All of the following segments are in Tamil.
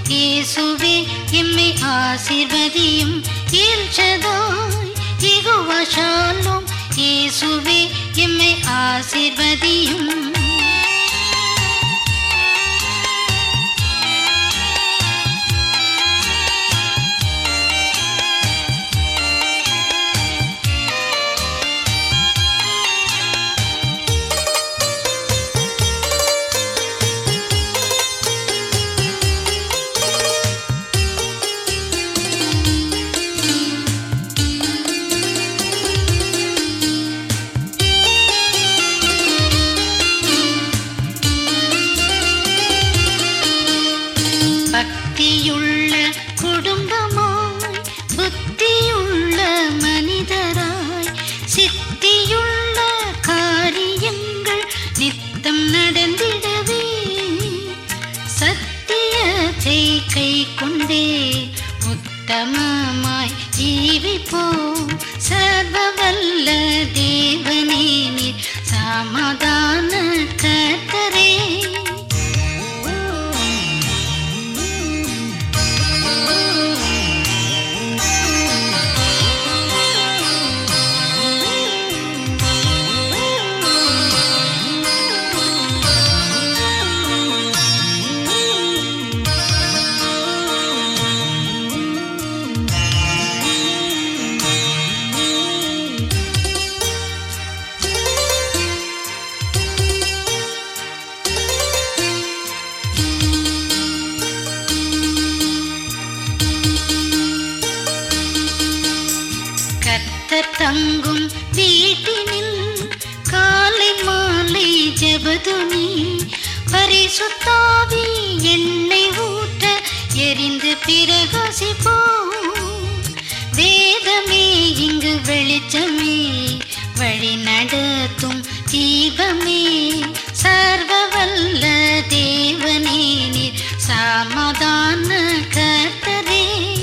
இயேசுவே எம்மை ஆசீர்வதியும் ஏல்ஷதாய் யெகோவா ஷாலோம் இயேசுவே எம்மை ஆசீர்வதியும் பக்தியுள்ள குடும்பமாய் புத்தியுள்ள மனிதராய் சித்தியுள்ள காரியங்கள் நித்தம் நடந்திடவே சத்தியத்தை கை கொண்டே உத்தமமாய் ஜீவிப்போம் சர்வவல்ல தேவனே நீர் சமாதான கர்த்தரே கர்த்தர் தங்கும் வீட்டினில் காலை மாலை ஜெபதுனி பரிசுத்தாவி எண்ணெய் ஊற்ற எரிந்து பிரகாசிப்போம் வேதமே இங்கு வெளிச்சமே வழி நடத்தும் தீபமே சர்வவல்ல தேவனே நீர் சமாதான கர்த்தரே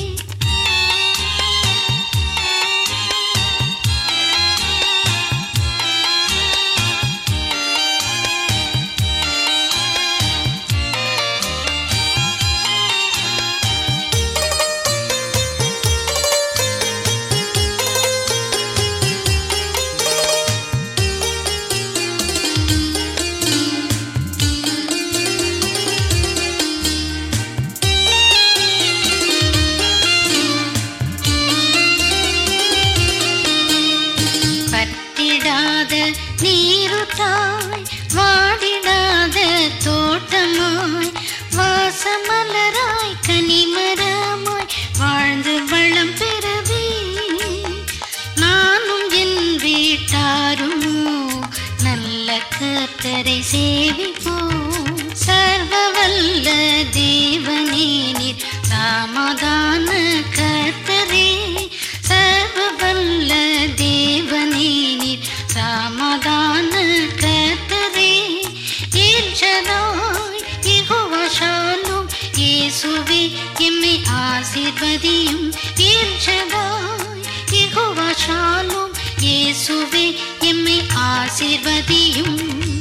பத்திடாத நீருட்டாய் வாடிடாத தோட்டமாய் வாசமலராய் கனிமரமாய் வாழ்ந்து வளம் பெறவே நானும் என் வீட்டாரும் நல்ல கர்த்தரை சேவிப்போம் சர்வவல்ல தேவனே நீர் சமாதான கர்த்தரே சர்வவல்ல தேவனே நீர் சமாதான கர்த்தரே ஏல்ஷதாய் யெகோவா ஷாலோம் இயேசுவே எம்மை ஆசீர்வதியும் ஏல்ஷதாய் யெகோவா ஷாலோம் இயேசுவே எம்மை ஆசீர்வதியும்